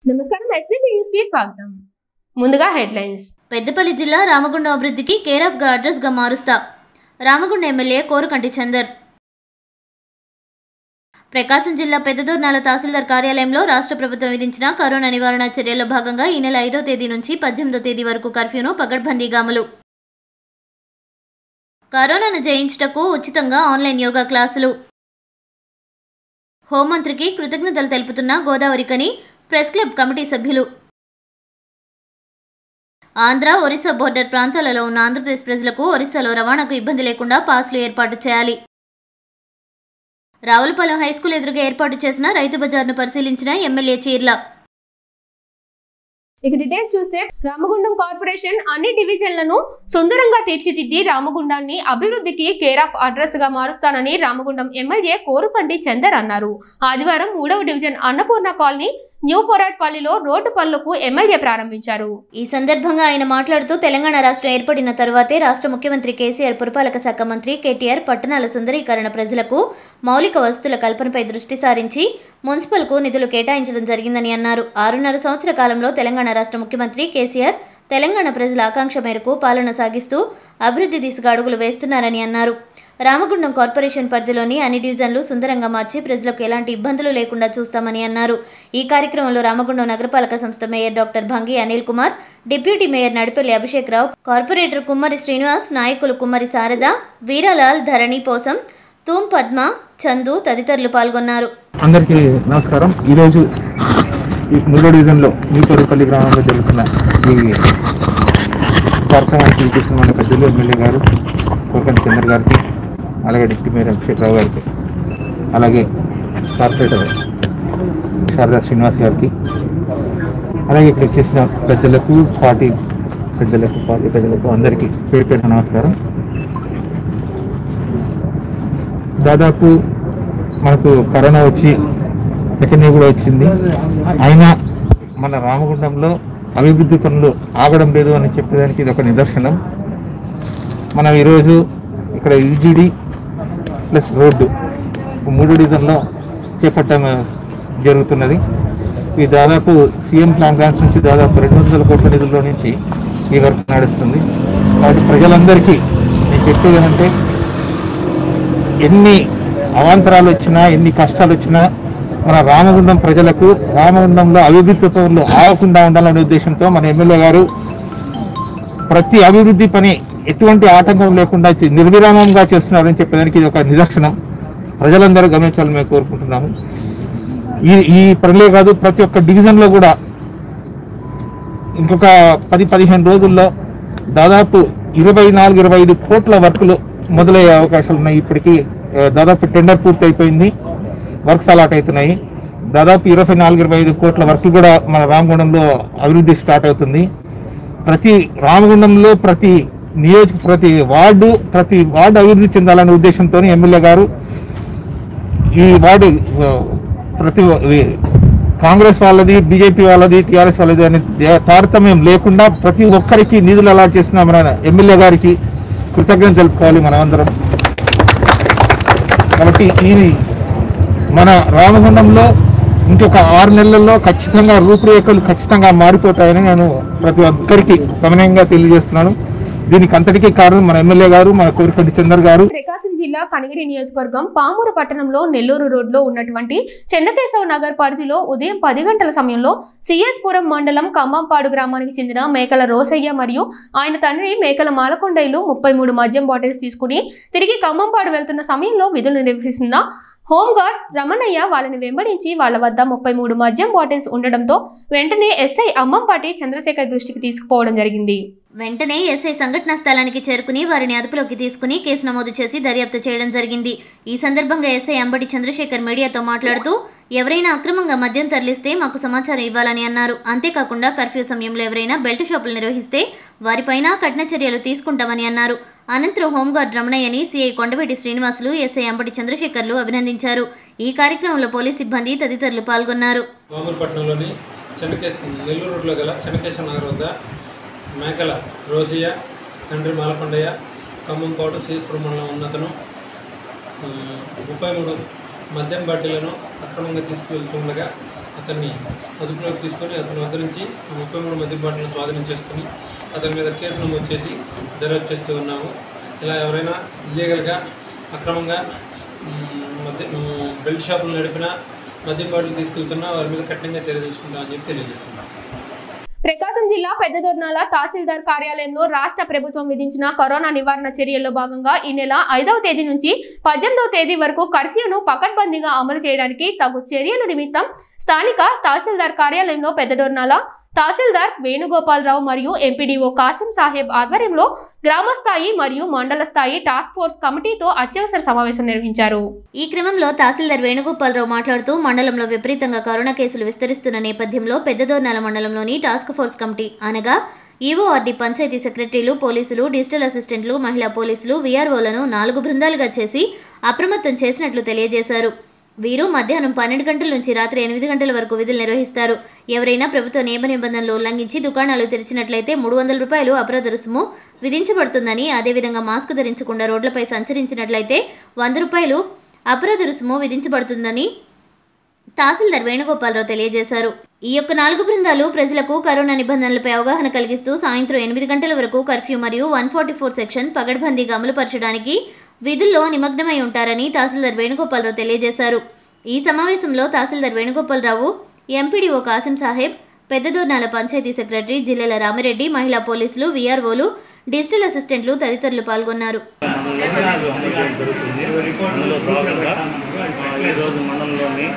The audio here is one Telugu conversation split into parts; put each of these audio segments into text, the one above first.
నమస్కారం ఎస్పీసీ న్యూస్ కి స్వాగతం ముందుగా హెడ్లైన్స్ పెద్దపల్లి జిల్లా రామగుండం అభివృద్ధికి కేర్ ఆఫ్ గా అడ్రస్ గా మారుస్తా రామగుండం ఎమ్మెల్యే కోరుకంటి చందర్ ప్రకాశం జిల్లా పెద్దదూర్నాల తహసీల్దార్ కార్యాలయంలో రాష్ట్ర ప్రభుత్వం విధించిన కరోనా నివారణ చర్యల్లో భాగంగా ఈ నెల ఐదో తేదీ నుంచి పద్దెనిమిదో తేదీ వరకు కర్ఫ్యూను పగడ్బందీగా అమలు కరోనాను జయించుటకు ఉచితంగా ఆన్లైన్ యోగా క్లాసులు హోంమంత్రికి కృతజ్ఞతలు తెలుపుతున్న గోదావరికని ప్రెస్ క్లబ్ కమిటీ సభ్యులు ఆంధ్ర ఒరిస్సా బోర్డర్ ప్రాంతాలలో ఉన్న ఆంధ్రప్రదేశ్ ప్రజలకు ఒరిస్సాలో రవాణాకు ఇబ్బంది లేకుండా పాస్లు ఏర్పాటు చేయాలి రావులపాలెం హైస్కూల్ ఎదురుగా ఏర్పాటు చేసిన రైతు బజార్ను పరిశీలించిన ఎమ్మెల్యే చీర్ల ఇక డీటెయిల్స్ చూస్తే రామగుండం కార్పొరేషన్ అన్ని డివిజన్లను సుందరంగా తీర్చిదిద్ది రామగుండాన్ని అభివృద్ధికి కేర్ ఆఫ్ అడ్రస్ గా మారుస్తానని రామగుండం ఎమ్మెల్యే కోరుకంటి చందర్ అన్నారు ఆదివారం మూడవ డివిజన్ అన్నపూర్ణ కాలనీ న్యూ పొరాట్పల్లిలో రోడ్డు పనులకు ఎమ్మెల్యే ప్రారంభించారు ఈ సందర్భంగా ఆయన మాట్లాడుతూ తెలంగాణ రాష్ట్రం ఏర్పడిన తరువాతే రాష్ట్ర ముఖ్యమంత్రి కేసీఆర్ పురపాలక శాఖ మంత్రి కేటీఆర్ పట్టణాల సుందరీకరణ ప్రజలకు మౌలిక వసతుల కల్పనపై దృష్టి సారించి మున్సిపల్కు నిధులు కేటాయించడం జరిగిందని అన్నారు ఆరున్నర సంవత్సర కాలంలో తెలంగాణ రాష్ట్ర ముఖ్యమంత్రి కేసీఆర్ తెలంగాణ ప్రజల ఆకాంక్ష మేరకు పాలన సాగిస్తూ అభివృద్ధి దిశగా అడుగులు వేస్తున్నారని అన్నారు రామగుండం కార్పొరేషన్ పరిధిలోని అన్ని డివిజన్లు సుందరంగా మార్చి ప్రజలకు ఎలాంటి ఇబ్బందులు లేకుండా చూస్తామని అన్నారు ఈ కార్యక్రమంలో రామగుండం నగరపాలక సంస్థ mayor doctor Bhangi Anil Kumar deputy mayor Nadipalli Abhishek Rao corporator Kummari Srinivas నాయకులు కుమ్మరి శారద వీరాలాల్ ధరణి పోసం తూం పద్మ చందు తదితరులు పాల్గొన్నారు అందరికీ నమస్కారం ఈరోజు ఈ మూడో డివిజన్లో నీపరుపల్లి గ్రామంలో జరుగుతున్న ఈ కార్యక్రమానికి విచ్చేసిన మన పెద్దలు ఎమ్మెల్యే గారు కోకంటి చంద్ర గారికి అలాగే డిప్యూటీ మేయర్ అభిషేక్ రావు గారికి అలాగే కార్పొరేటర్ శారదా శ్రీనివాస్ గారికి అలాగే ఇక్కడ వచ్చేసిన పెద్దలకు పార్టీ పెద్దలకు పార్టీ పెద్దలకు అందరికీ పేరు పేరు నమస్కారం దాదాపు మనకు కరోనా వచ్చి సెకండ్ వేవ్ కూడా వచ్చింది అయినా మన రామగుండంలో అభివృద్ధి పనులు ఆగడం లేదు అని చెప్పేదానికి ఇది ఒక నిదర్శనం మనం ఈరోజు ఇక్కడ ఈజీడీ ప్లస్ రోడ్డు మూడు డివిజన్లో చేపట్టడం జరుగుతున్నది ఇది దాదాపు సీఎం ప్లాన్ గ్రాంట్స్ నుంచి దాదాపు రెండు వందల కోట్ల నిధుల్లో నుంచి ఈ వర్క్ నడుస్తుంది కాబట్టి ప్రజలందరికీ నేను చెప్పేది ఏంటంటే ఎన్ని అవాంతరాలు వచ్చినా ఎన్ని కష్టాలు వచ్చినా మన రామగుండం ప్రజలకు రామగుండంలో అభివృద్ధి పనులు ఆగకుండా ఉండాలనే ఉద్దేశంతో మన ఎమ్మెల్యే గారు ప్రతి అభివృద్ధి పని ఎటువంటి ఆటంకం లేకుండా చే- నిర్విరామంగా చేస్తున్నారని చెప్పేదానికి ఇది ఒక నిదర్శనం ప్రజలందరూ గమనించాలని మేము కోరుకుంటున్నాము ఈ ఈ పనులే కాదు ప్రతి ఒక్క డివిజన్లో కూడా ఇంకొక పది పదిహేను రోజుల్లో దాదాపు ఇరవై నాలుగు ఇరవై ఐదు కోట్ల వర్కులు మొదలయ్యే అవకాశాలు ఉన్నాయి ఇప్పటికీ ఆ, దాదాపు టెండర్ పూర్తి అయిపోయింది వర్క్స్ అలాట్ అవుతున్నాయి దాదాపు ఇరవై నాలుగు ఇరవై ఐదు కోట్ల వర్కులు కూడా మన రామగుండంలో అభివృద్ధి స్టార్ట్ అవుతుంది ప్రతి రామగుండంలో ప్రతి నియోజక ప్రతి వార్డు ప్రతి వార్డు అభివృద్ధి చెందాలనే ఉద్దేశంతో ఎమ్మెల్యే గారు ఈ వార్డు ఆ, ప్రతి ఈ కాంగ్రెస్ వాళ్ళది బీజేపీ వాళ్ళది టీఆర్ఎస్ వాళ్ళది అనే దే- తారతమ్యం లేకుండా ప్రతి ఒక్కరికి నిధులు అలాట్ చేసిన మన ఎమ్మెల్యే గారికి కృతజ్ఞత తెలుపుకోవాలి మనమందరం కాబట్టి ఈ మన రామగుండంలో ఇంకొక ఆరు నెలల్లో ఖచ్చితంగా రూపురేఖలు ఖచ్చితంగా మారిపోతాయని నేను ప్రతి ఒక్కరికి సమన్వయంగా తెలియజేస్తున్నాను దీనికి అంతటికీ కారణం మన ఎమ్మెల్యే గారు మన కోరికంటి చందర్ గారు ప్రకాశం జిల్లా కనగిరి నియోజకవర్గం పామూరు పట్టణంలో నెల్లూరు రోడ్లో ఉన్నటువంటి చెన్నకేశవ నగర్ పరిధిలో ఉదయం పది గంటల సమయంలో సిఎస్పురం మండలం ఖమ్మంపాడు గ్రామానికి చెందిన మేకల రోసయ్య మరియు ఆయన తండ్రి మేకల మాలకొండయ్యలు ముప్పై మూడు మద్యం బాటిల్స్ తీసుకుని తిరిగి ఖమ్మంపాడు వెళ్తున్న సమయంలో విధులు నిర్వహిస్తున్న హోంగార్డ్ రమణయ్య వాళ్ళని వెంబడించి వాళ్ళ వద్ద ముప్పై మూడు మద్యం బాటిల్స్ ఉండడంతో వెంటనే ఎస్ఐ అమ్మంపాటి చంద్రశేఖర్ దృష్టికి తీసుకుపోవడం జరిగింది వెంటనే ఎస్ఐ సంఘటనా స్థలానికి చేరుకుని వారిని అదుపులోకి తీసుకుని కేసు నమోదు చేసి దర్యాప్తు చేయడం జరిగింది ఈ సందర్భంగా ఎస్ఐ అంబటి చంద్రశేఖర్ మీడియాతో మాట్లాడుతూ ఎవరైనా అక్రమంగా మద్యం తరలిస్తే మాకు సమాచారం ఇవ్వాలని అన్నారు అంతేకాకుండా కర్ఫ్యూ సమయంలో ఎవరైనా బెల్ట్ షాపులు నిర్వహిస్తే వారిపైన కఠిన చర్యలు తీసుకుంటామని అన్నారు అనంతరం హోంగార్డ్ రమణయ్యని సిఐ కొండవెడ్డి శ్రీనివాసులు ఎస్ఐ అంబటి చంద్రశేఖర్లు అభినందించారు ఈ కార్యక్రమంలో పోలీస్ సిబ్బంది తదితరులు పాల్గొన్నారు మామూలుపట్నంలోని చెన్నకేశ నెల్లూరు రోడ్లో గల చెన్నకేశవ నగర్ వద్ద మేకల రోజియా తండ్రి మాలకొండయ్య ఖమ్మం కోట శ్రీస్పురం మండలం ఉన్నతను ఆ, ముప్పై మూడు మద్యం బాటిళ్లను అక్రమంగా తీసుకువెళ్తుండగా అతన్ని అదుపులోకి తీసుకొని అతని వద్ద నుంచి ముప్పై మూడు మద్యం బాటిల్ స్వాధీనం చేసుకొని అతని మీద కేసు నమోదు చేసి దర్యాప్తు చేస్తూ ఉన్నాము ఇలా ఎవరైనా ఇల్లీగల్గా అక్రమంగా మ్, మద్య మ్, బెల్ట్ షాపులు నడిపిన మద్యం బాటిల్ తీసుకెళ్తున్నా వారి మీద కఠినంగా చర్య తీసుకుంటామని చెప్పి తెలియజేస్తున్నాం ప్రకాశం జిల్లా పెద్దదొర్నాల తహసీల్దార్ కార్యాలయంలో రాష్ట్ర ప్రభుత్వం విధించిన కరోనా నివారణ చర్యల్లో భాగంగా ఈ నెల ఐదవ తేదీ నుంచి పద్దెనిమిదవ తేదీ వరకు కర్ఫ్యూను పకడ్బందీగా అమలు చేయడానికి తగు చర్యల నిమిత్తం స్థానిక తహసీల్దార్ కార్యాలయంలో పెద్దదొర్నాల తహసీల్దార్ వేణుగోపాలరావు మరియు ఎంపీడీఓ కాసిం సాహెబ్ ఆధ్వర్యంలో గ్రామ స్థాయి మరియు మండల స్థాయి టాస్క్ ఫోర్స్ కమిటీతో అత్యవసర సమావేశం నిర్వహించారు ఈ క్రమంలో తహసీల్దార్ వేణుగోపాలరావు మాట్లాడుతూ మండలంలో విపరీతంగా కరోనా కేసులు విస్తరిస్తున్న నేపథ్యంలో పెద్దదోర్నాల మండలంలోని టాస్క్ ఫోర్స్ కమిటీ అనగా ఈఓఆర్డి పంచాయతీ సెక్రటరీలు పోలీసులు డిజిటల్ అసిస్టెంట్లు మహిళా పోలీసులు వీఆర్ఓలను నాలుగు బృందాలుగా చేసి అప్రమత్తం చేసినట్లు తెలియజేశారు వీరు మధ్యాహ్నం పన్నెండు గంటల నుంచి రాత్రి ఎనిమిది గంటల వరకు విధులు నిర్వహిస్తారు ఎవరైనా ప్రభుత్వ నియమ నిబంధనలు ఉల్లంఘించి దుకాణాలు తెరిచినట్లయితే మూడు వందల రూపాయలు అపరాధ రుసుము విధించబడుతుందని అదేవిధంగా మాస్క్ ధరించకుండా రోడ్లపై సంచరించినట్లయితే వంద రూపాయలు అపరాధ రుసుము విధించబడుతుందని తహసీల్దార్ వేణుగోపాలరావు తెలియజేశారు ఈ యొక్క నాలుగు బృందాలు ప్రజలకు కరోనా నిబంధనలపై అవగాహన కలిగిస్తూ సాయంత్రం ఎనిమిది గంటల వరకు కర్ఫ్యూ మరియు వన్ ఫార్టీ ఫోర్ సెక్షన్ పగడ్బందీగా అమలుపరచడానికి విధుల్లో నిమగ్నమై ఉంటారని తహసీల్దార్ వేణుగోపాలరావు తెలియజేశారు ఈ సమావేశంలో తహసీల్దార్ వేణుగోపాలరావు ఎంపీడీఓ కాసిం సాహెబ్ పెద్దదోర్నాల పంచాయతీ సెక్రటరీ జిల్లెల రామిరెడ్డి మహిళా పోలీసులు వీఆర్ఓలు డిజిటల్ అసిస్టెంట్లు తదితరులు పాల్గొన్నారు జరుగుతుంది అందులో భాగంగా ఆ, ఈరోజు మండలంలోని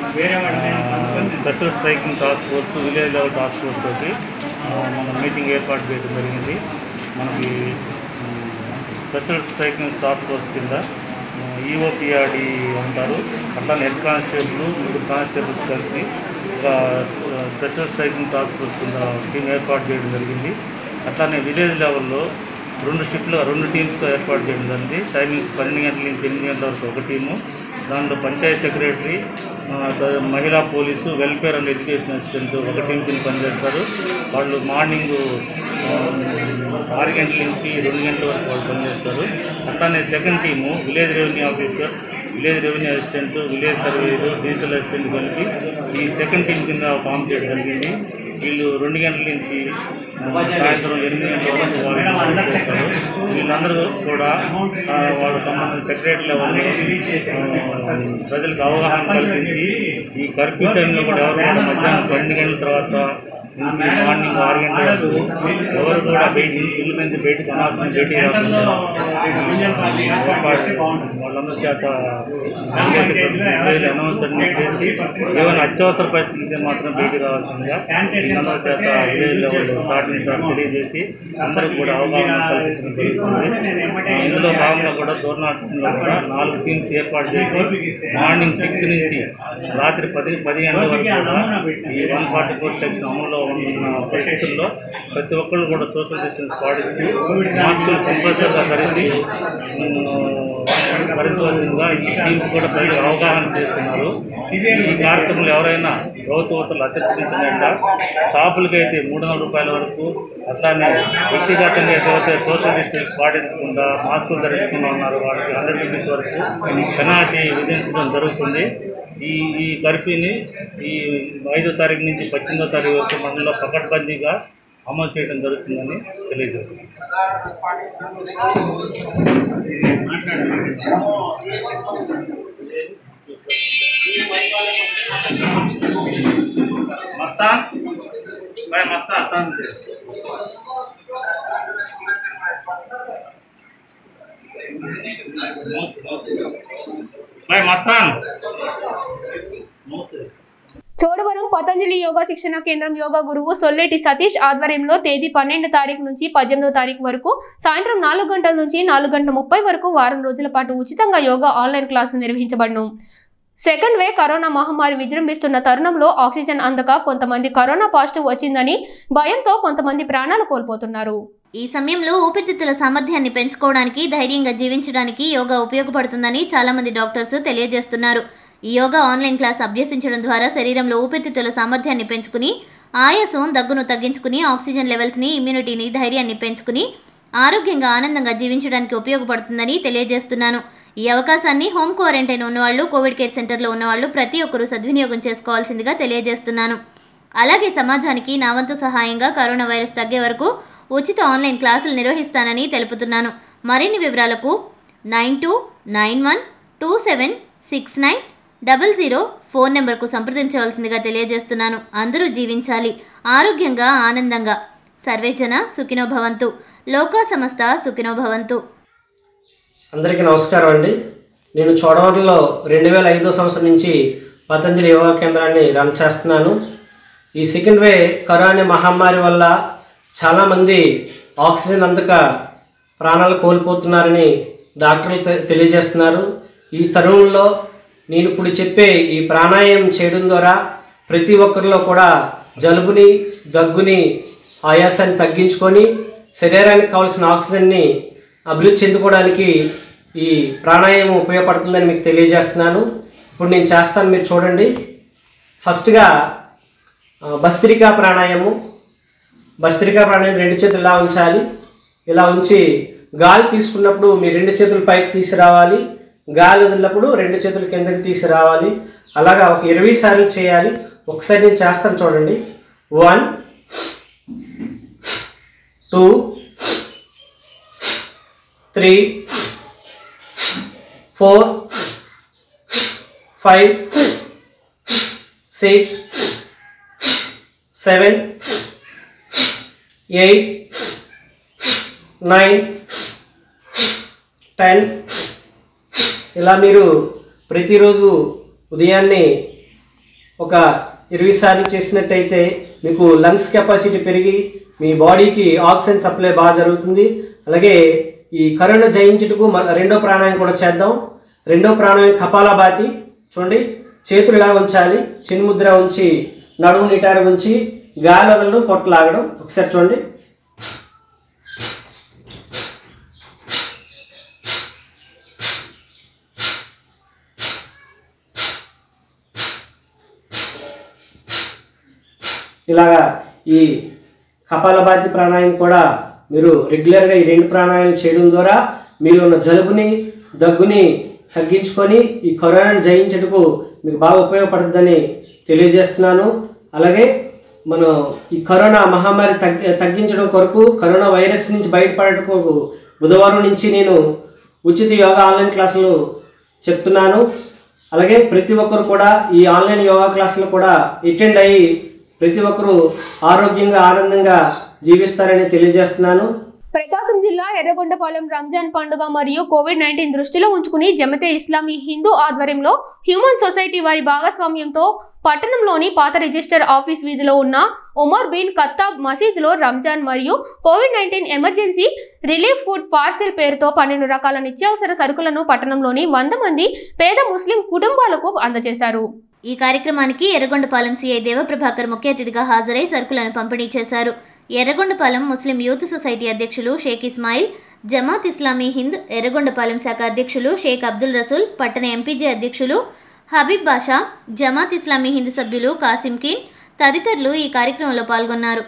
special striking task force village level task force తోటి ఆ, మన మీటింగ్ ఏర్పాటు చేయడం జరిగింది మనకి ఉమ్, స్పెషల్ స్ట్రైకింగ్ టాస్క్ ఫోర్స్ కింద ఈఓపిఆర్డి ఉంటారు అట్లానే హెడ్ కానిస్టేబుల్ మూడు కానిస్టేబుల్స్ కలిసి ఒక ఆ, స్పెషల్ స్ట్రైకింగ్ టాస్క్ ఫోర్స్ కింద టీం ఏర్పాటు చేయడం జరిగింది అట్లానే విలేజ్ లెవెల్లో రెండు షిఫ్ట్లు రెండు టీమ్స్గా ఏర్పాటు చేయడం జరిగింది టైమింగ్ పన్నెండు గంటల నుంచి ఎనిమిది గంటల వరకు ఒక టీము దాంట్లో పంచాయత్ సెక్రటరీ ఆ, ద- మహిళా పోలీసు వెల్ఫేర్ అండ్ ఎడ్యుకేషన్ అసిస్టెంట్ ఒక టీం కింద పనిచేస్తారు వాళ్ళు మార్నింగ్ ఆ, ఆరు గంటల నుంచి రెండు గంటల వరకు వాళ్ళు పనిచేస్తారు అట్లానే second team village revenue officer village revenue assistant village surveyor digital assistant కలిపి ఈ సెకండ్ టీం కింద ఫామ్ చేయడం జరిగింది వీళ్ళు రెండు గంటల నుంచి ఆ, సాయంత్రం ఎనిమిది గంటల వరకు వాళ్ళు పనిచేస్తారు వీళ్ళందరూ కూడా ఆ, వాళ్ళ సంబంధించిన సెక్రటరీ లెవెల్లో ఆ, ప్రజలకు అవగాహన కల్పించి ఈ కర్ఫ్యూ టైంలో కూడా ఎవరు కూడా మధ్యాహ్నం పన్నెండు గంటల తర్వాత నుంచి మార్నింగ్ ఆరు గంటల వరకు ఎవరు కూడా బయట ఇల్లు నుంచి బయటకు అనాథం బయటికి రాకుండా ఏర్పాటు వాళ్ళందరి చేత అనౌన్స్మెంట్ చేసి ఏమైనా అత్యవసర పరిస్థితి ఉంటే మాత్రం బయటికి రావాల్సిందిగా వీళ్ళందరి చేత విలేజ్ లెవెల్ స్టార్టింగ్ స్టార్ట్ తెలియజేసి అందరికి కూడా అవగాహన కల్పించడం జరుగుతుంది ఇందులో భాగంగా కూడా టోర్నామెంట్స్లో కూడా నాలుగు టీమ్స్ ఏర్పాటు చేసి మార్నింగ్ సిక్స్ నుంచి రాత్రి పది పది గంటల వరకు కూడా ఈ వన్ ఫార్టీ ఫోర్ సెక్షన్ అమల్లో ఉన్న పరిస్థితుల్లో ప్రతి ఒక్కళ్ళు కూడా సోషల్ డిస్టెన్స్ పాటిస్తూ మాస్కులు కంపల్సరీగా ధరించి పరిశోధనగా ఈ టీమ్స్ కూడా ప్రజలు అవగాహన చేస్తున్నారు ఈ కార్యక్రమంలో ఎవరైనా ప్రభుత్వతలు అత్యధికంగా షాపులకి అయితే మూడు వందల రూపాయల వరకు అట్లానే వ్యక్తిగతంగా ఎవరైతే సోషల్ డిస్టెన్స్ పాటించకుండా మాస్కులు ధరించకుండా ఉన్నారు వాళ్ళకి హండ్రెడ్ రూపీస్ వరకు పెనాల్టీ విధించడం జరుగుతుంది ఈ ఈ కర్ఫ్యూని ఈ ఐదో తారీఖు నుంచి పద్దెనిమిదో తారీఖు వరకు మనలో పకడ్బందీగా అమలు చేయడం జరుగుతుందని తెలియజేస్తుంది మస్తాన్ బాయ్ మస్తాన్ బాయ్ మస్తాన్ చోడవరం పతంజలి యోగా శిక్షణ కేంద్రం యోగా గురువు సొల్లేటి సతీష్ ఆధ్వర్యంలో తేదీ పన్నెండు తారీఖు నుంచి పద్దెనిమిదో తారీఖు వరకు సాయంత్రం నాలుగు గంటల నుంచి నాలుగు గంటల ముప్పై వరకు వారం రోజుల పాటు ఉచితంగా యోగా ఆన్లైన్ క్లాసులు నిర్వహించబడును సెకండ్ వే కరోనా మహమ్మారి విజృంభిస్తున్న తరుణంలో ఆక్సిజన్ అందక కొంతమంది కరోనా పాజిటివ్ వచ్చిందని భయంతో కొంతమంది ప్రాణాలు కోల్పోతున్నారు ఈ సమయంలో ఊపిరితిత్తుల సామర్థ్యాన్ని పెంచుకోవడానికి ధైర్యంగా జీవించడానికి యోగా ఉపయోగపడుతుందని చాలామంది డాక్టర్స్ తెలియజేస్తున్నారు ఈ యోగా ఆన్లైన్ క్లాస్ అభ్యసించడం ద్వారా శరీరంలో ఊపిరితిత్తుల సామర్థ్యాన్ని పెంచుకుని ఆయాసం దగ్గును తగ్గించుకుని ఆక్సిజన్ లెవెల్స్ని ఇమ్యూనిటీని ధైర్యాన్ని పెంచుకుని ఆరోగ్యంగా ఆనందంగా జీవించడానికి ఉపయోగపడుతుందని తెలియజేస్తున్నాను ఈ అవకాశాన్ని హోమ్ క్వారంటైన్ ఉన్నవాళ్ళు కోవిడ్ కేర్ సెంటర్లో ఉన్నవాళ్ళు ప్రతి ఒక్కరూ సద్వినియోగం చేసుకోవాల్సిందిగా తెలియజేస్తున్నాను అలాగే సమాజానికి నా వంతు సహాయంగా కరోనా వైరస్ తగ్గే వరకు ఉచిత ఆన్లైన్ క్లాసులు నిర్వహిస్తానని తెలుపుతున్నాను మరిన్ని వివరాలకు nine two nine one two seven six nine double zero phone నెంబర్కు సంప్రదించవలసిందిగా తెలియజేస్తున్నాను అందరూ జీవించాలి ఆరోగ్యంగా ఆనందంగా సర్వేజన సుఖినో భవంతు లోకా సమస్త సుఖినో భవంతు అందరికీ నమస్కారం అండి నేను చోడవరంలో రెండు వేల ఐదో సంవత్సరం నుంచి పతంజలి యోగా కేంద్రాన్ని రన్ చేస్తున్నాను ఈ సెకండ్ వే కరోనా మహమ్మారి వల్ల చాలామంది ఆక్సిజన్ అందక ప్రాణాలు కోల్పోతున్నారని డాక్టర్లు తె- తెలియజేస్తున్నారు ఈ తరుణంలో నేను ఇప్పుడు చెప్పే ఈ ప్రాణాయామం చేయడం ద్వారా ప్రతి ఒక్కరిలో కూడా జలుబుని దగ్గుని ఆయాసాన్ని తగ్గించుకొని శరీరానికి కావాల్సిన ఆక్సిజన్ని అభివృద్ధి చెందుకోవడానికి ఈ ప్రాణాయామం ఉపయోగపడుతుందని మీకు తెలియజేస్తున్నాను ఇప్పుడు నేను చేస్తాను మీరు చూడండి ఫస్ట్గా ఆ, భస్త్రికా ప్రాణాయామం భస్త్రికా ప్రాణాయామం రెండు చేతులు ఇలా ఉంచాలి ఇలా ఉంచి గాలి తీసుకున్నప్పుడు మీ రెండు చేతులు పైకి తీసుకురావాలి గాలి వదిలినప్పుడు రెండు చేతులు కిందకి తీసుకురావాలి అలాగా ఒక ఇరవై సార్లు చేయాలి ఒకసారి నేను చేస్తాను చూడండి one two three four five six seven eight nine ten ఇలా మీరు ప్రతిరోజు ఉదయాన్నే ఒక ఇరవై సార్లు చేసినట్టయితే మీకు లంగ్స్ కెపాసిటీ పెరిగి మీ బాడీకి ఆక్సిజన్ సప్లై బాగా జరుగుతుంది అలాగే ఈ కరోనా జయించుటకు మళ్ళీ రెండో ప్రాణాయం కూడా చేద్దాం రెండో ప్రాణాయం కపాలభాతి చూడండి చేతులు ఇలా ఉంచాలి చిన్ముద్ర ఉంచి నడుము నిటారు ఉంచి గాలి వదలడం పొట్ట లాగడం ఒకసారి చూడండి ఇలాగా ఈ కపాలభాతి ప్రాణాయామం కూడా మీరు రెగ్యులర్గా ఈ రెండు ప్రాణాయామం చేయడం ద్వారా మీలో ఉన్న జలుబుని దగ్గుని తగ్గించుకొని ఈ కరోనాను జయించటకు మీకు బాగా ఉపయోగపడుతుందని తెలియజేస్తున్నాను అలాగే మనం ఈ కరోనా మహమ్మారి తగ్గి తగ్గించడం కొరకు కరోనా వైరస్ నుంచి బయటపడటకు బుధవారం నుంచి నేను ఉచిత యోగా ఆన్లైన్ క్లాసులు చెప్తున్నాను అలాగే ప్రతి ఒక్కరు కూడా ఈ ఆన్లైన్ యోగా క్లాసులు కూడా అటెండ్ అయ్యి ప్రతి ఒక్కరూ ఆరోగ్యంగా ఆనందంగా జీవిస్తారని తెలియజేస్తున్నాను ప్రకాశం జిల్లా ఎర్రగొండపాలెం రంజాన్ పండుగ మరియు కోవిడ్ నైన్టీన్ దృష్టిలో ఉంచుకుని జమతే ఇస్లామీ హిందూ ఆధ్వర్యంలో హ్యూమన్ సొసైటీ వారి భాగస్వామ్యంతో పట్టణంలోని పాత రిజిస్టర్ ఆఫీస్ వీధిలో ఉన్న ఉమర్ బిన్ ఖత్తాబ్ మసీదులో రంజాన్ మరియు covid nineteen emergency relief food parcel పేరుతో పన్నెండు రకాల నిత్యావసర సరుకులను పట్టణంలోని వంద మంది పేద ముస్లిం కుటుంబాలకు అందజేశారు ఈ కార్యక్రమానికి ఎర్రగొండపాలెం సీఐ దేవప్రభాకర్ ముఖ్య అతిథిగా హాజరై సరుకులను పంపిణీ చేశారు ఎర్రగొండపాలెం ముస్లిం యూత్ సొసైటీ అధ్యక్షులు షేక్ ఇస్మాయిల్ జమాత్ ఇస్లామీ హింద్ ఎర్రగొండపాలెం శాఖ అధ్యక్షులు షేక్ అబ్దుల్ రసూల్ పట్టణ ఎంపీజీ అధ్యక్షులు హబీబ్ బాషా జమాత్ ఇస్లామీ హింద్ సభ్యులు కాసిం కీన్ తదితరులు ఈ కార్యక్రమంలో పాల్గొన్నారు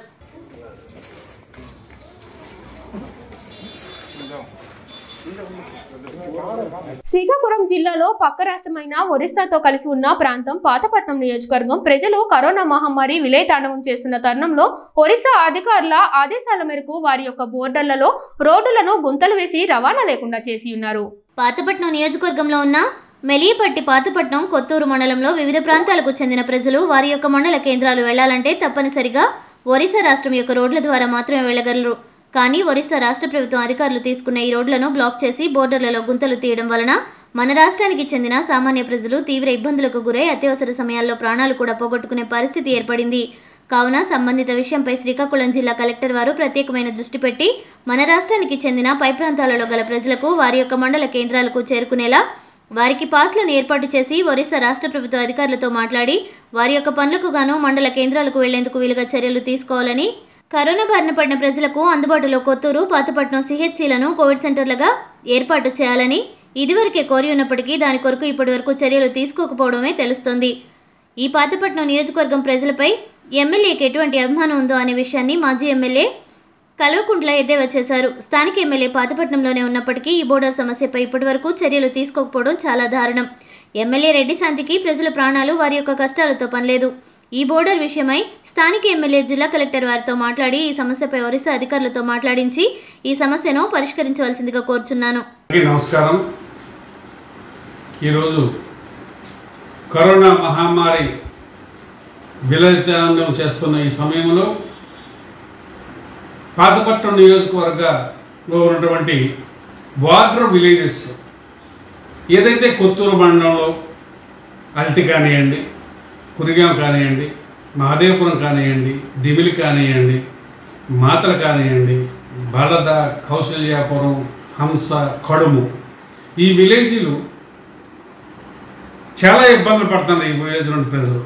శ్రీకాకుళం జిల్లాలో పక్క రాష్ట్రమైన ఒరిస్సాతో కలిసి ఉన్న ప్రాంతం పాతపట్నం నియోజకవర్గం ప్రజలు కరోనా మహమ్మారి విలయతాండవం చేస్తున్న తరుణంలో ఒరిస్సా అధికారుల ఆదేశాల మేరకు వారి యొక్క బోర్డర్లలో రోడ్డులను గుంతలు వేసి రవాణా లేకుండా చేసి ఉన్నారు పాతపట్నం నియోజకవర్గంలో ఉన్న మెలియపట్టి పాతపట్నం కొత్తూరు మండలంలో వివిధ ప్రాంతాలకు చెందిన ప్రజలు వారి యొక్క మండల కేంద్రాలు వెళ్లాలంటే తప్పనిసరిగా ఒరిస్సా రాష్ట్రం యొక్క రోడ్ల ద్వారా మాత్రమే వెళ్ళగలరు కానీ ఒరిస్సా రాష్ట్ర ప్రభుత్వం అధికారులు తీసుకున్న ఈ రోడ్లను బ్లాక్ చేసి బోర్డర్లలో గుంతలు తీయడం వలన మన రాష్ట్రానికి చెందిన సామాన్య ప్రజలు తీవ్ర ఇబ్బందులకు గురై అత్యవసర సమయాల్లో ప్రాణాలు కూడా పోగొట్టుకునే పరిస్థితి ఏర్పడింది కావున సంబంధిత విషయంపై శ్రీకాకుళం జిల్లా కలెక్టర్ వారు ప్రత్యేకమైన దృష్టి పెట్టి మన రాష్ట్రానికి చెందిన పై ప్రాంతాలలో గల ప్రజలకు వారి యొక్క మండల కేంద్రాలకు చేరుకునేలా వారికి పాస్లను ఏర్పాటు చేసి ఒరిస్సా రాష్ట్ర ప్రభుత్వ అధికారులతో మాట్లాడి వారి యొక్క పనులకు గాను మండల కేంద్రాలకు వెళ్లేందుకు వీలుగా చర్యలు తీసుకోవాలని కరోనా బారిన పడిన ప్రజలకు అందుబాటులో కొత్తూరు పాతపట్నం సిహెచ్సిలను కోవిడ్ సెంటర్లుగా ఏర్పాటు చేయాలని ఇదివరకే కోరి ఉన్నప్పటికీ దాని కొరకు ఇప్పటివరకు చర్యలు తీసుకోకపోవడమే తెలుస్తోంది ఈ పాతపట్నం నియోజకవర్గం ప్రజలపై ఎమ్మెల్యేకి ఎటువంటి అభిమానం ఉందో అనే విషయాన్ని మాజీ ఎమ్మెల్యే కల్వకుంట్ల ఎద్దేవా చేశారు స్థానిక ఎమ్మెల్యే పాతపట్నంలోనే ఉన్నప్పటికీ ఈ బోర్డర్ సమస్యపై ఇప్పటివరకు చర్యలు తీసుకోకపోవడం చాలా దారుణం ఎమ్మెల్యే రెడ్డి శాంతికి ప్రజల ప్రాణాలు వారి యొక్క కష్టాలతో పనిలేదు ఈ బోర్డర్ విషయమై స్థానిక ఎమ్మెల్యే జిల్లా కలెక్టర్ వారితో మాట్లాడి ఈ సమస్యపై ఒరిస్సా అధికారులతో మాట్లాడించి ఈ సమస్యను పరిష్కరించవలసిందిగా కోరుచున్నాను అందరికీ నమస్కారం ఈరోజు కరోనా మహమ్మారి విలతాండం చేస్తున్న ఈ సమయంలో పాతపట్నం నియోజకవర్గంలో ఉన్నటువంటి బార్డర్ విలేజెస్ ఏదైతే కొత్తూరు మండలంలో అల్తి కానివ్వండి కురిగాం కానివ్వండి మహదేవపురం కానివ్వండి దిమిలి కానివ్వండి మాతలు కానివ్వండి బలద కౌశల్యాపురం హంస కడుము ఈ విలేజ్లు చాలా ఇబ్బందులు పడుతున్నాయి ఈ విలేజ్ నుండి ప్రజలు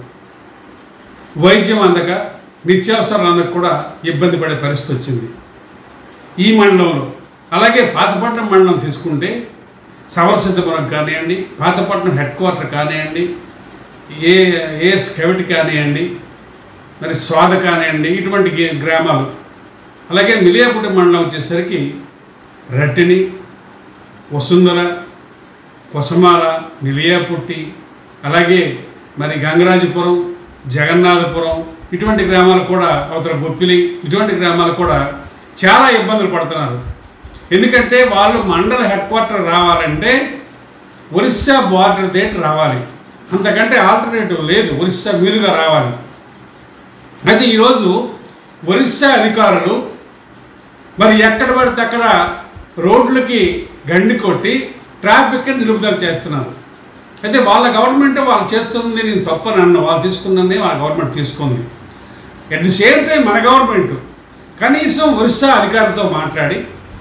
వైద్యం అందక నిత్యావసరాలు అందక కూడా ఇబ్బంది పడే పరిస్థితి వచ్చింది ఈ మండలంలో అలాగే పాతపట్నం మండలం తీసుకుంటే సవరసిద్ధపురం కానివ్వండి పాతపట్నం హెడ్ క్వార్టర్ కానివ్వండి ఏ ఏఎస్ కవిటి కానివ్వండి మరి స్వాద కానివ్వండి ఇటువంటి గే- గ్రామాలు అలాగే మిలియాపుటి మండలం వచ్చేసరికి రట్టిని వసుంధర కొసమాల మిలియాపుట్టి అలాగే మరి గంగరాజపురం జగన్నాథపురం ఇటువంటి గ్రామాలు కూడా అవతల బొప్పిలి ఇటువంటి గ్రామాలు కూడా చాలా ఇబ్బందులు పడుతున్నారు ఎందుకంటే వాళ్ళు మండల హెడ్ క్వార్టర్ రావాలంటే ఒరిస్సా బార్డర్ దేటి రావాలి అంతకంటే ఆల్టర్నేటివ్ లేదు ఒరిస్సా మీదుగా రావాలి అయితే ఈరోజు ఒరిస్సా అధికారులు మరి ఎక్కడ పడితే అక్కడ రోడ్లకి గండి కొట్టి ట్రాఫిక్ నిలుపుదల చేస్తున్నారు అయితే వాళ్ళ గవర్నమెంట్ వాళ్ళు చేస్తుంది నేను తప్పని అన్న వాళ్ళు తీసుకున్నది వాళ్ళ గవర్నమెంట్ తీసుకుంది అట్ ది సేమ్ టైం మన గవర్నమెంట్ కనీసం ఒరిస్సా అధికారులతో మాట్లాడి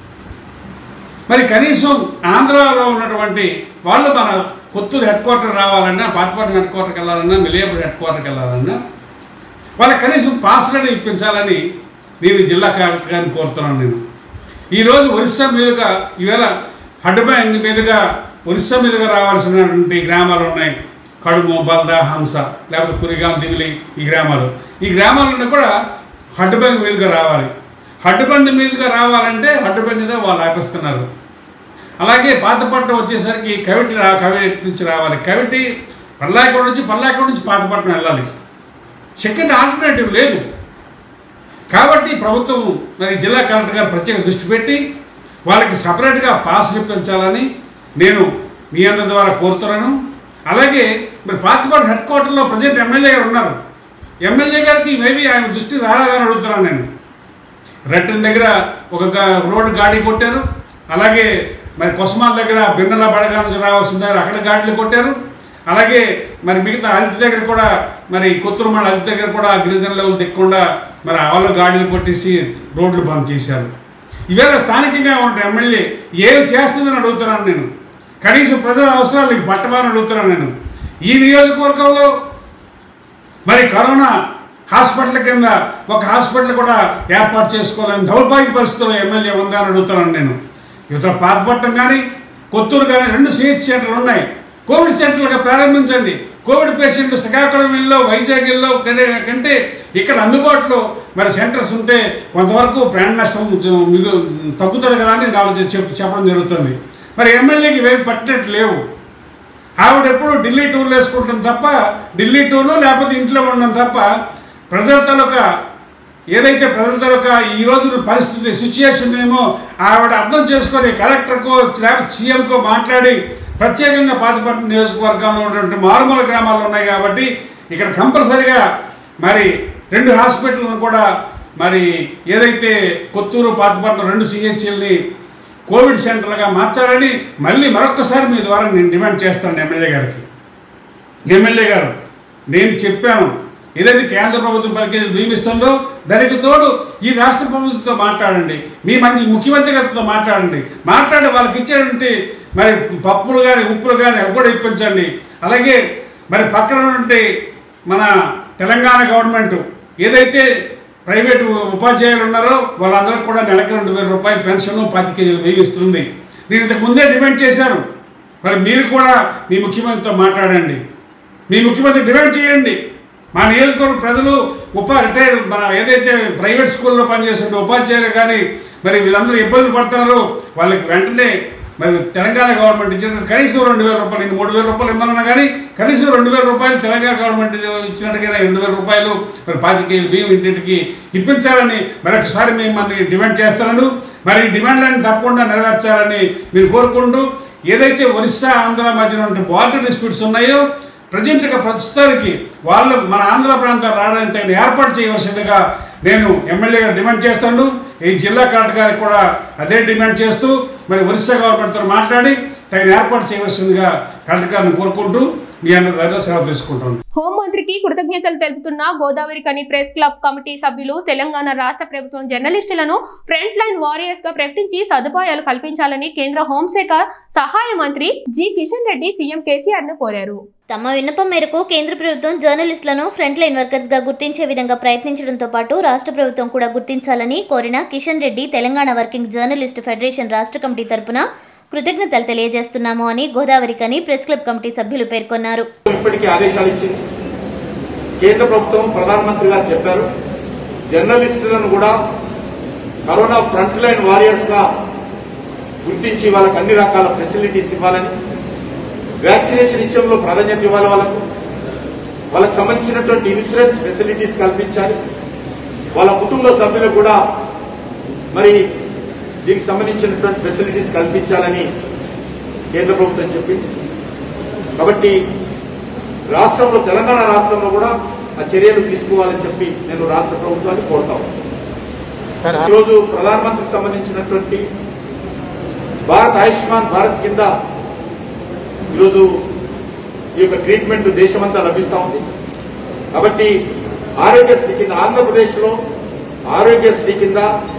మరి కనీసం ఆంధ్రాలో ఉన్నటువంటి వాళ్ళు మన కొత్తూరు హెడ్ క్వార్టర్ రావాలన్నా పాతపట్నం హెడ్ క్వార్టర్కి వెళ్ళాలన్నా మిలియాపూర్ హెడ్ క్వార్టర్కి వెళ్ళాలన్నా వాళ్ళకి కనీసం పాస్లను ఇప్పించాలని నేను జిల్లా కలెక్టర్ గారిని కోరుతున్నాను నేను ఈరోజు ఒరిస్సా మీదుగా ఈవేళ హడ్బ్యాంగ్ మీదుగా ఒరిస్సా మీదుగా రావాల్సినటువంటి గ్రామాలు ఉన్నాయి కడుము బల్ద హంస లేకపోతే కురిగాం దిమిలి ఈ గ్రామాలు ఈ గ్రామాలను కూడా హడ్బ్యాంగ్ మీదుగా రావాలి హడ్బండి మీదుగా రావాలంటే హడ్బండి మీద వాళ్ళు ఆపిస్తున్నారు అలాగే పాతపట్నం వచ్చేసరికి కవిటి రా కవిటి నుంచి రావాలి కవిటి పల్లాకోడ నుంచి పల్లాకోడ నుంచి పాతపట్నం వెళ్ళాలి సెకండ్ ఆల్టర్నేటివ్ లేదు కాబట్టి ప్రభుత్వం మరి జిల్లా కలెక్టర్ గారు ప్రత్యేక దృష్టి పెట్టి వాళ్ళకి సపరేట్గా పాస్ ఇప్పించాలని నేను మీ అందరి ద్వారా కోరుతున్నాను అలాగే మరి పాతపాడు హెడ్ క్వార్టర్లో ప్రజెంట్ ఎమ్మెల్యే గారు ఉన్నారు ఎమ్మెల్యే గారికి మేబీ ఆయన దృష్టి రాలేదని అడుగుతున్నాను నేను రెట్టన్ దగ్గర ఒక గా- రోడ్డు గాడి కొట్టారు అలాగే మరి కొసమాల దగ్గర బిన్నెల బడగా నుంచి రావాల్సిన దగ్గర అక్కడ గాడిలు కొట్టారు అలాగే మరి మిగతా అలితి దగ్గర కూడా మరి కొత్తూరుమాడ అలితి దగ్గర కూడా గిరిజన లెవెల్ దిక్కకుండా మరి వాళ్ళు గాడిలు కొట్టేసి రోడ్లు బంద్ చేశారు ఇవేళ స్థానికంగా ఉన్న ఎమ్మెల్యే ఏమి చేస్తుందని అడుగుతున్నాను నేను కనీసం ప్రజల అవసరాలకి పట్టమని అడుగుతున్నాను నేను ఈ నియోజకవర్గంలో మరి కరోనా హాస్పిటల్ కింద ఒక హాస్పిటల్ కూడా ఏర్పాటు చేసుకోవాలని దౌర్భాగ్య పరిస్థితుల్లో ఎమ్మెల్యే ఉందా అని అడుగుతున్నాను నేను యువత పాతపట్నం కానీ కొత్తూరు కానీ రెండు సిహెచ్ సెంటర్లు ఉన్నాయి కోవిడ్ సెంటర్లుగా ప్రారంభించండి కోవిడ్ పేషెంట్లు శ్రీకాకుళంలో వైజాగ్లో కంటే కంటే ఇక్కడ అందుబాటులో మరి సెంటర్స్ ఉంటే కొంతవరకు ప్రాణ నష్టం జ- మిగు తగ్గుతుంది కదా అని ఆలోచన చెప్ప చెప్పడం జరుగుతుంది మరి ఎమ్మెల్యేకి ఇవేమి పట్టినట్టు లేవు ఆవిడ ఎప్పుడు ఢిల్లీ టూర్లు వేసుకుంటాం తప్ప ఢిల్లీ టూర్లు లేకపోతే ఇంట్లో ఉండడం తప్ప ప్రజల తాలూకా ఏదైతే ప్రజల తాలూకా ఈ రోజు పరిస్థితి సిచ్యుయేషన్ ఏమో ఆవిడ అర్థం చేసుకొని కలెక్టర్కో లేకపోతే సీఎంకో మాట్లాడి ప్రత్యేకంగా పాతపట్నం నియోజకవర్గంలో ఉన్నటువంటి మారుమూల గ్రామాలు ఉన్నాయి కాబట్టి ఇక్కడ కంపల్సరిగా మరి రెండు హాస్పిటల్ను కూడా మరి ఏదైతే కొత్తూరు పాతపట్నం రెండు సిహెచ్ఎల్ని కోవిడ్ సెంటర్లుగా మార్చాలని మళ్ళీ మరొక్కసారి మీ ద్వారా నేను డిమాండ్ చేస్తాను ఎమ్మెల్యే గారికి ఎమ్మెల్యే గారు నేను చెప్పాను ఏదైతే కేంద్ర ప్రభుత్వం ప్యాకేజీ నియమిస్తుందో దానికి తోడు ఈ రాష్ట్ర ప్రభుత్వంతో మాట్లాడండి మీ మంచి ముఖ్యమంత్రి గారితో మాట్లాడండి మాట్లాడి వాళ్ళకి ఇచ్చేటువంటి మరి పప్పులు కానీ ఉప్పులు కానీ అవి కూడా ఇప్పించండి అలాగే మరి పక్కన నుండి మన తెలంగాణ గవర్నమెంట్ ఏదైతే ప్రైవేటు ఉపాధ్యాయులు ఉన్నారో వాళ్ళందరూ కూడా నెలకి రెండు వేల రూపాయల పెన్షన్ పది కేజీలు వెయ్యి ఇస్తుంది నేను ఇంతకు ముందే డిమాండ్ చేశాను మరి మీరు కూడా మీ ముఖ్యమంత్రితో మాట్లాడండి మీ ముఖ్యమంత్రి డిమాండ్ చేయండి మా నియోజకవర్గ ప్రజలు ఉపా రిటైర్ మన ఏదైతే ప్రైవేట్ స్కూల్లో పనిచేస్తున్న ఉపాధ్యాయులు కానీ మరి వీళ్ళందరూ ఇబ్బందులు పడుతున్నారు వాళ్ళకి వెంటనే మరి తెలంగాణ గవర్నమెంట్ ఇచ్చిన కనీసం రెండు వేల రూపాయలు ఇన్ని మూడు వేల రూపాయలు ఇవ్వాలన్నా కానీ కనీసం రెండు వేల రూపాయలు తెలంగాణ గవర్నమెంట్ ఇచ్చినట్టుగా రెండు వేల రూపాయలు మరి పాతికేలు బియ్యం ఇంటింటికి ఇప్పించాలని మరొకసారి మేము మన డిమాండ్ చేస్తున్నాను మరి ఈ డిమాండ్లను తప్పకుండా నెరవేర్చాలని మీరు కోరుకుంటూ ఏదైతే ఒరిస్సా ఆంధ్ర మధ్యన ఉండే బార్డర్ డిస్ప్యూట్స్ ఉన్నాయో ప్రజెంట్గా ప్రస్తుతానికి వాళ్ళు మన ఆంధ్ర ప్రాంతం రావడానికి తగిన ఏర్పాటు చేయవలసిందిగా నేను ఎమ్మెల్యేగా డిమాండ్ చేస్తాను ఈ జిల్లా కలెక్టర్ గారికి కూడా అదే డిమాండ్ చేస్తూ మరి ఒరిస్సా గవర్నమెంట్తో మాట్లాడి తగిన ఏర్పాటు చేయవలసిందిగా కలెక్టర్ గారిని కోరుకుంటూ మీ అందరి దగ్గర సెలవు తీసుకుంటాను హోంమంత్రికి కృతజ్ఞతలు తెలుపుతున్న గోదావరి కని ప్రెస్ క్లబ్ కమిటీ సభ్యులు తెలంగాణ రాష్ట్ర ప్రభుత్వం జర్నలిస్టులను ఫ్రంట్ లైన్ వారియర్స్ గా ప్రకటించి సదుపాయాలు కల్పించాలని కేంద్ర హోంశాఖ సహాయ మంత్రి జి కిషన్ రెడ్డి సీఎం కేసీఆర్ ను కోరారు తమ విన్నపం మేరకు కేంద్ర ప్రభుత్వం జర్నలిస్టులను ఫ్రంట్ లైన్ వర్కర్స్గా గుర్తించే విధంగా ప్రయత్నించడంతో పాటు రాష్ట్ర ప్రభుత్వం కూడా గుర్తించాలని కోరిన Kishan Reddy Telangana working journalist federation రాష్ట్ర కమిటీ తరపున కృతజ్ఞతలు తెలియజేస్తున్నాము అని గోదావరి కని ప్రెస్ క్లబ్ కమిటీ సభ్యులు పేర్కొన్నారు ఇప్పటికీ ఆదేశాలు ఇచ్చింది కేంద్ర ప్రభుత్వం ప్రధానమంత్రి గారు చెప్పారు జర్నలిస్టులను కూడా కరోనా ఫ్రంట్ లైన్ వారియర్స్ గా గుర్తించి వాళ్ళకి అన్ని రకాల ఫెసిలిటీస్ ఇవ్వాలని వ్యాక్సినేషన్ ఇచ్చడంలో ప్రాధాన్యత ఇవ్వాలి వాళ్ళకు వాళ్ళకి సంబంధించినటువంటి ఇన్సూరెన్స్ ఫెసిలిటీస్ కల్పించాలి వాళ్ళ కుటుంబ సభ్యులకు కూడా మరి దీనికి సంబంధించినటువంటి ఫెసిలిటీస్ కల్పించాలని కేంద్ర ప్రభుత్వం చెప్పింది కాబట్టి రాష్ట్రంలో తెలంగాణ రాష్ట్రంలో కూడా ఆ చర్యలు తీసుకోవాలని చెప్పి నేను రాష్ట్ర ప్రభుత్వాన్ని కోరుతాను ఈరోజు ప్రధానమంత్రికి సంబంధించినటువంటి భారత్ ఆయుష్మాన్ భారత్ కింద ఈరోజు ఈ యొక్క ట్రీట్మెంట్ దేశమంతా లభిస్తూ ఉంది కాబట్టి ఆరోగ్యశ్రీ కింద ఆంధ్రప్రదేశ్లో ఆరోగ్యశ్రీ కింద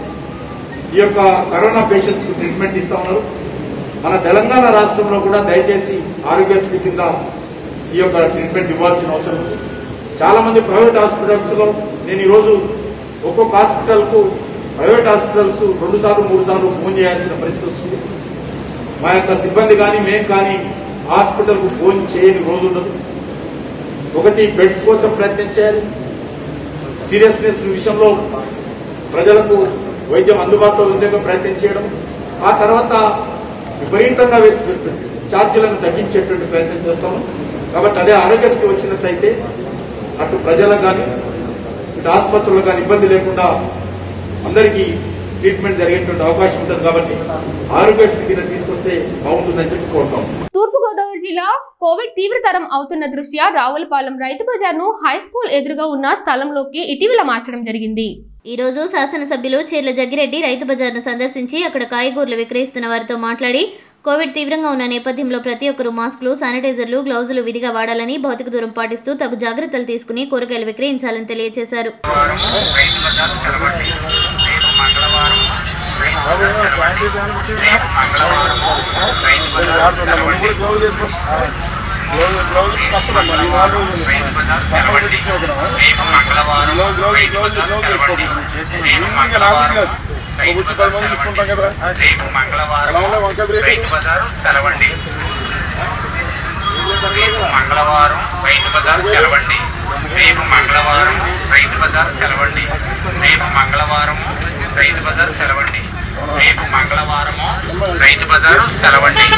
ఈ యొక్క కరోనా పేషెంట్స్ కు ట్రీట్మెంట్ ఇస్తా ఉన్నారు మన తెలంగాణ రాష్ట్రంలో కూడా దయచేసి ఆరోగ్యశ్రీ కింద ఈ యొక్క ట్రీట్మెంట్ ఇవ్వాల్సిన అవసరం ఉంది చాలా మంది ప్రైవేట్ హాస్పిటల్స్ లో నేను ఈరోజు ఒక్కొక్క హాస్పిటల్ కు ప్రైవేట్ హాస్పిటల్స్ రెండు సార్లు మూడు సార్లు ఫోన్ చేయాల్సిన పరిస్థితి వస్తుంది మా యొక్క సిబ్బంది కానీ మేము కానీ హాస్పిటల్ కు ఫోన్ చేయని రోజు ఉండదు ఒకటి బెడ్స్ కోసం ప్రయత్నం చేయాలి సీరియస్నెస్ విషయంలో ప్రజలకు వైద్యం అందుబాటులో ఉండేగా ప్రయత్నం చేయడం ఆ తర్వాత విపరీతంగా వేసి ఛార్జీలను తగ్గించేటువంటి ప్రయత్నం చేస్తాము కాబట్టి అదే ఆరోగ్యశ్రీ వచ్చినట్లయితే అటు ప్రజలకు కానీ ఇటు ఆసుపత్రులకు కానీ ఇబ్బంది లేకుండా అందరికీ ట్రీట్మెంట్ జరిగేటువంటి అవకాశం ఉంటుంది కాబట్టి ఆరోగ్యశ్రీ కింద తీసుకొస్తే బాగుంటుందని చెప్పి కోరుతాం తూర్పుగోదావరి జిల్లా కోవిడ్ తీవ్రతరం అవుతున్న దృష్ట్యా రావులపాలెం రైతు బజార్ను హై స్కూల్ ఎదురుగా ఉన్న స్థలంలోకి ఇటీవల మార్చడం జరిగింది ఈ రోజు శాసనసభ్యులు చీర్ల జగ్గిరెడ్డి రైతు బజార్ను సందర్శించి అక్కడ కాయగూరలు విక్రయిస్తున్న వారితో మాట్లాడి కోవిడ్ తీవ్రంగా ఉన్న నేపథ్యంలో ప్రతి ఒక్కరూ మాస్కులు శానిటైజర్లు గ్లౌజులు విధిగా వాడాలని భౌతిక దూరం పాటిస్తూ తగు జాగ్రత్తలు తీసుకుని కూరగాయలు విక్రయించాలని తెలియజేశారు రేపు మంగళవారం రైతు బజారు సెలవండి రేపు మంగళవారం రైతు బజార్ సెలవండి రేపు మంగళవారం రైతు బజార్ సెలవండి రేపు మంగళవారం రైతు బజార్ సెలవండి రేపు మంగళవారము రైతు బజారు సెలవండి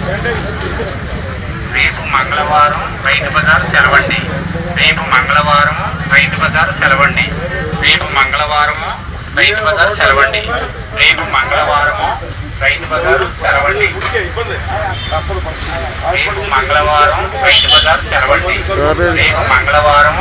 రేపు మంగళవారం రైతు బజార్ సెలవండి రేపు మంగళవారము రైతు బజార్ సెలవండి రేపు మంగళవారము రైతు బజార్ సెలవండి రేపు మంగళవారము రైతు బజారు సెలవండి రేపు మంగళవారం రైతు బజార్ సెలవండి రేపు మంగళవారము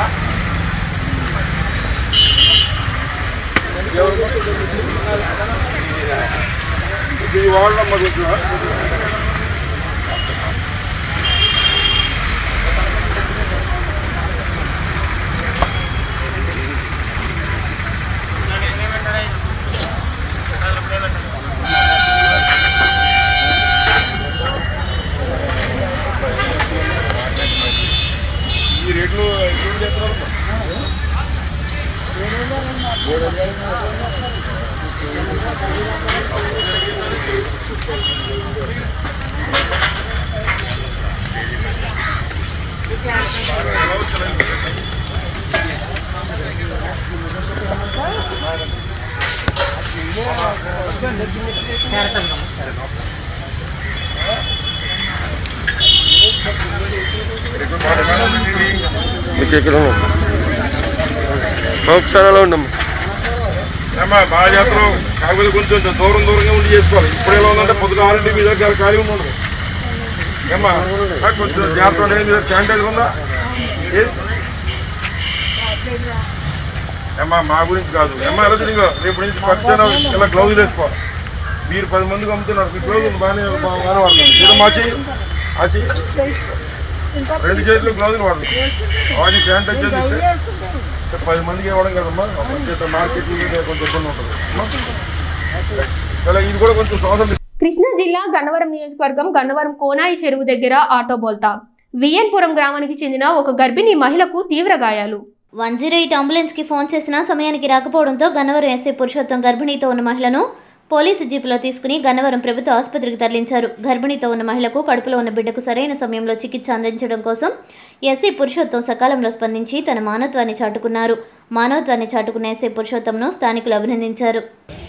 మీకు ఎక్కడ ఉన్నాం ఒకసారి అలా ఉండమ్మా ఏమ్మా బాగా చేస్తున్నాం కాకపోతే కొంచెం దూరం దూరంగా ఉండి చేసుకోవాలి ఇప్పుడు ఎలా ఉందంటే పొద్దున ఆల్రెడీ మీ దగ్గర ఖాళీ ఉండదు ఏమ్మా ఆ, కొంచెం జాగ్రత్త ఉండండి. మీ దగ్గర శానిటైజర్ ఉందా ఏది? ఏమ్మా మా గురించి కాదు ఏమ్మా ఎలా తిరిగా రేపు నుంచి పరిచయం ఇలా గ్లౌజులు వేసుకోవాలి మీరు పది మందికి అమ్ముతున్నారు మీ గ్లౌజులు బాగానే బాగానే వాడుతుంది ఏదో మా చెయ్యి ఆ చెయ్యి రెండు చేతులు గ్లౌజులు వాడండి వాడి శానిటైజర్ ఇస్తే అంటే పది మందికి ఇవ్వడం కదమ్మా చేత మార్కెట్ కొంచెం ఇబ్బంది ఉంటుంది అమ్మా? ఇలా ఇది కూడా కొంచెం శ్వాస కృష్ణా జిల్లా గన్నవరం నియోజకవర్గం గన్నవరం కోనాయి చెరువు దగ్గర ఆటో బోల్తా విఎన్పురం గ్రామానికి చెందిన ఒక గర్భిణీ మహిళకు తీవ్ర గాయాలు వన్ జీరో ఎయిట్ అంబులెన్స్కి ఫోన్ చేసినా సమయానికి రాకపోవడంతో గన్నవరం ఎస్ఐ పురుషోత్తం గర్భిణీతో ఉన్న మహిళను పోలీసు జీపులో తీసుకుని గన్నవరం ప్రభుత్వ ఆసుపత్రికి తరలించారు గర్భిణీతో ఉన్న మహిళకు కడుపులో ఉన్న బిడ్డకు సరైన సమయంలో చికిత్స అందించడం కోసం ఎస్ఐ పురుషోత్తం సకాలంలో స్పందించి తన మానవత్వాన్ని చాటుకున్నారు మానవత్వాన్ని చాటుకున్న ఎస్ఐ పురుషోత్తంను స్థానికులు అభినందించారు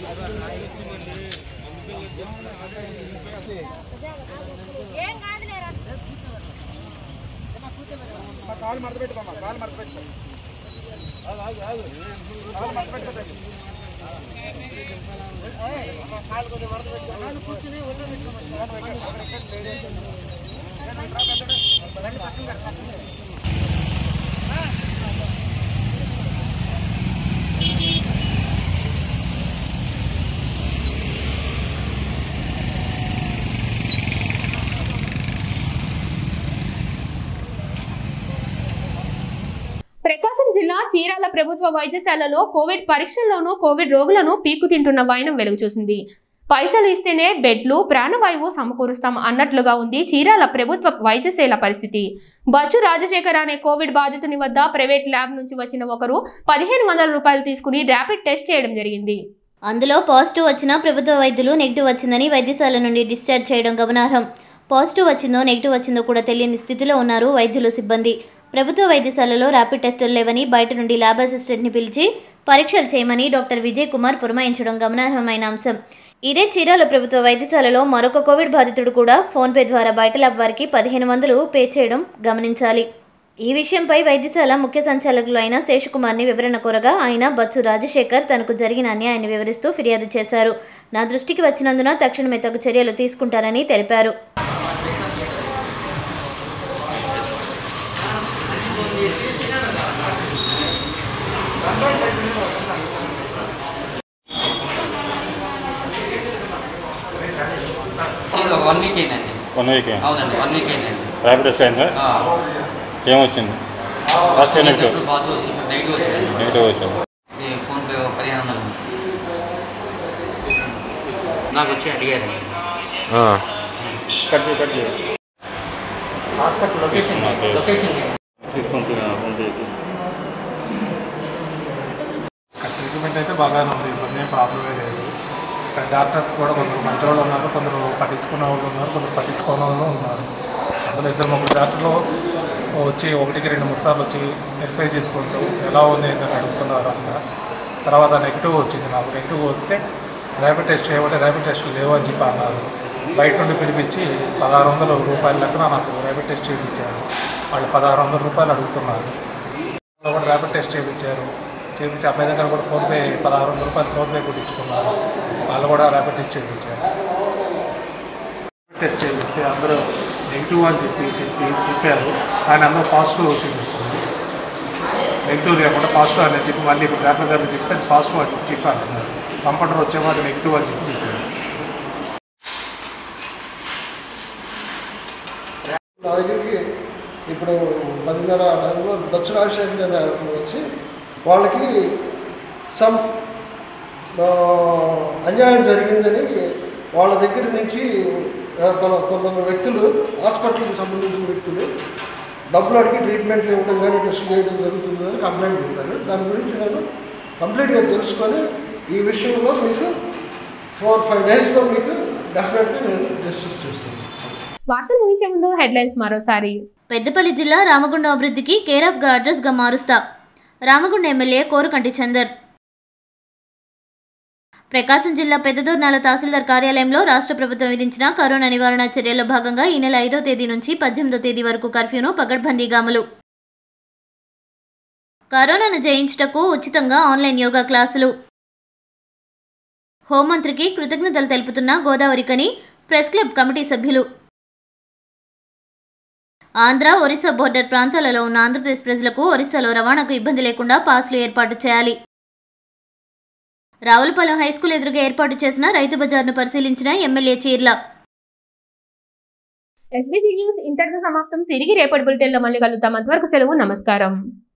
ప్రకాశం జిల్లా చీరాల ప్రభుత్వ వైద్యశాలలో కోవిడ్ పరీక్షల్లోనూ కోవిడ్ రోగులను పీకు తింటున్న వైనం వెలుగు చూసింది పైసలు ఇస్తేనే బెడ్లు ప్రాణవాయువు సమకూరుస్తాం అన్నట్లుగా ఉంది చీరాల ప్రభుత్వ వైద్యశాల పరిస్థితి బచ్చు రాజశేఖర్ అనే కోవిడ్ బాధితుని వద్ద ప్రైవేట్ ల్యాబ్ నుంచి వచ్చిన ఒకరు పదిహేను వందల రూపాయలు తీసుకుని ర్యాపిడ్ టెస్ట్ చేయడం జరిగింది అందులో పాజిటివ్ వచ్చిన ప్రభుత్వ వైద్యులు నెగిటివ్ వచ్చిందని వైద్యశాల నుండి డిశ్చార్జ్ చేయడం గమనార్హం పాజిటివ్ వచ్చిందో నెగిటివ్ వచ్చిందో కూడా తెలియని స్థితిలో ఉన్నారు వైద్యులు సిబ్బంది ప్రభుత్వ వైద్యశాలలో ర్యాపిడ్ టెస్టులు లేవని బయట నుండి ల్యాబ్ అసిస్టెంట్ని పిలిచి పరీక్షలు చేయమని డాక్టర్ విజయ్ కుమార్ పురమాయించడం గమనార్హమైన అంశం ఇదే చీరాల ప్రభుత్వ వైద్యశాలలో మరొక కోవిడ్ బాధితుడు కూడా ఫోన్పే ద్వారా బయట ల్యాబ్ వారికి పదిహేను వందలు పే చేయడం గమనించాలి ఈ విషయంపై వైద్యశాల ముఖ్య సంచాలకులు అయిన శేషకుమార్ని వివరణ కోరగా ఆయన బత్సు రాజశేఖర్ తనకు జరిగిన అన్యాయాన్ని వివరిస్తూ ఫిర్యాదు చేశారు నా దృష్టికి వచ్చినందున తక్షణమే తగు చర్యలు తీసుకుంటారని తెలిపారు వన్ వీక్ అయిందండి వన్ వీక్ అవునండి వన్ వీక్ అయిందండి ర్యాపిడ్ టెస్ట్ అయిందా ఆ, ఏమొచ్చింది ఫస్ట్ ఫస్ట్ నెగిటివ్ ఇప్పుడు పాజిటివ్ వచ్చింది ఇప్పుడు నెగిటివ్ వచ్చిందండి నెగిటివ్ వచ్చింది ఇది ఫోన్ పే పదిహేను వందలు నాకు వచ్చి అడిగారు కట్ చేయి కట్ చేయి హాస్పిటల్ లొకేషన్ ఓకే. లొకేషన్ తీసుకుంటున్నా ఫోన్ చేసి ట్రీట్మెంట్ అయితే బాగానే ఉంది ఇబ్బంది ఏం ప్రాబ్లమే లేదు ఇక్కడ డాక్టర్స్ కూడా కొందరు మంచి వాళ్ళు ఉన్నారు కొందరు పట్టించుకున్న వాళ్ళు ఉన్నారు కొందరు పట్టించుకున్న వాళ్ళు ఉన్నారు అందులో ఇద్దరు ముగ్గురు డాక్టర్లు వచ్చి ఒకటికి రెండు మూడు సార్లు వచ్చి వెరిఫై చేసుకుంటూ ఎలా ఉంది అని అడుగుతున్నారు అంతా తర్వాత నెగిటివ్ వచ్చింది నాకు నెగిటివ్ వస్తే ర్యాపిడ్ టెస్ట్ చేయమంటే ర్యాపిడ్ టెస్ట్ లేవు అని చెప్పి అన్నారు బయట నుండి పిలిపించి పదహారు వందల రూపాయల లెక్కన నాకు ర్యాపిడ్ టెస్ట్ చేయించారు వాళ్ళు పదహారు వందల రూపాయలు అడుగుతున్నారు వాళ్ళు కూడా ర్యాపిడ్ టెస్ట్ చేయించారు చేయించి అబ్బాయి దగ్గర కూడా ఫోన్పే పదహారు వందల రూపాయలు ఫోన్పే కొట్టించుకున్నారు వాళ్ళు కూడా ర్యాపిడ్ టెస్ట్ చేయించారు టెస్ట్ చేయిస్తే అందరూ నెగిటివ్ అని చెప్పి చెప్పి చెప్పారు కానీ అందరూ పాజిటివ్ చూపిస్తుంది నెగిటివ్ లేకుండా పాజిటివ్ అని చెప్పి మళ్ళీ ఇప్పుడు డాక్టర్ గారిని చెప్తే పాజిటివ్ అని చెప్పి చెప్పి అంటున్నారు కంపౌండర్ వచ్చే మాకు నెగిటివ్ అని చెప్పి చెప్పారు నా దగ్గరికి ఇప్పుడు పదిన్నర ఆ టైంలో దక్ష రాజశేఖర్ అనే అతను వచ్చి వాళ్ళకి సమ్ ఆ, అన్యాయం జరిగిందని వాళ్ళ దగ్గర నుంచి ఆ, కొన కొందరు వ్యక్తులు హాస్పిటల్కి సంబంధించిన వ్యక్తులు డబ్బులు అడిగి ట్రీట్మెంట్ ఇవ్వడం కానీ టెస్ట్ చేయడం జరుగుతుందని కంప్లైంట్ చెప్పారు దాని గురించి నేను కంప్లీట్గా తెలుసుకొని ఈ విషయంలో మీకు ఫోర్ ఫైవ్ డేస్లో మీకు డెఫినెట్గా నేను జస్టిస్ చేస్తాను వార్తలు ముగించే ముందు హెడ్లైన్స్ మరోసారి పెద్దపల్లి జిల్లా రామగుండం అభివృద్ధికి కేర్ ఆఫ్ గా అడ్రస్గా మారుస్తా రామగుండ ఎమ్మెల్యే కోరుకంటి చందర్ ప్రకాశం జిల్లా పెద్దదూర్నాల తహసీల్దార్ కార్యాలయంలో రాష్ట్ర ప్రభుత్వం విధించిన కరోనా నివారణ చర్యల్లో భాగంగా ఈ నెల ఐదో తేదీ నుంచి పద్దెనిమిదో తేదీ వరకు కర్ఫ్యూను పగడ్బందీగా అమలు కరోనాను జయించుటకు ఉచితంగా ఆన్లైన్ యోగా క్లాసులు హోంమంత్రికి కృతజ్ఞతలు తెలుపుతున్న గోదావరికని ప్రెస్ క్లబ్ కమిటీ సభ్యులు ఆంధ్ర ఒరిస్సా బోర్డర్ ప్రాంతాలలో ఉన్న ఆంధ్రప్రదేశ్ ప్రజలకు ఒరిస్సాలో రవాణాకు ఇబ్బంది లేకుండా పాస్లు ఏర్పాటు చేయాలి రావులపాలెం హైస్కూల్ ఎదురుగా ఏర్పాటు చేసిన రైతు బజార్ను పరిశీలించిన ఎమ్మెల్యే చీర్ల ఎస్బీసీ న్యూస్ ఇంతటితో సమాప్తం తిరిగి రేపటి బులెటిన్లో మళ్ళీ కలుద్దాం అంతవరకు సెలవు నమస్కారం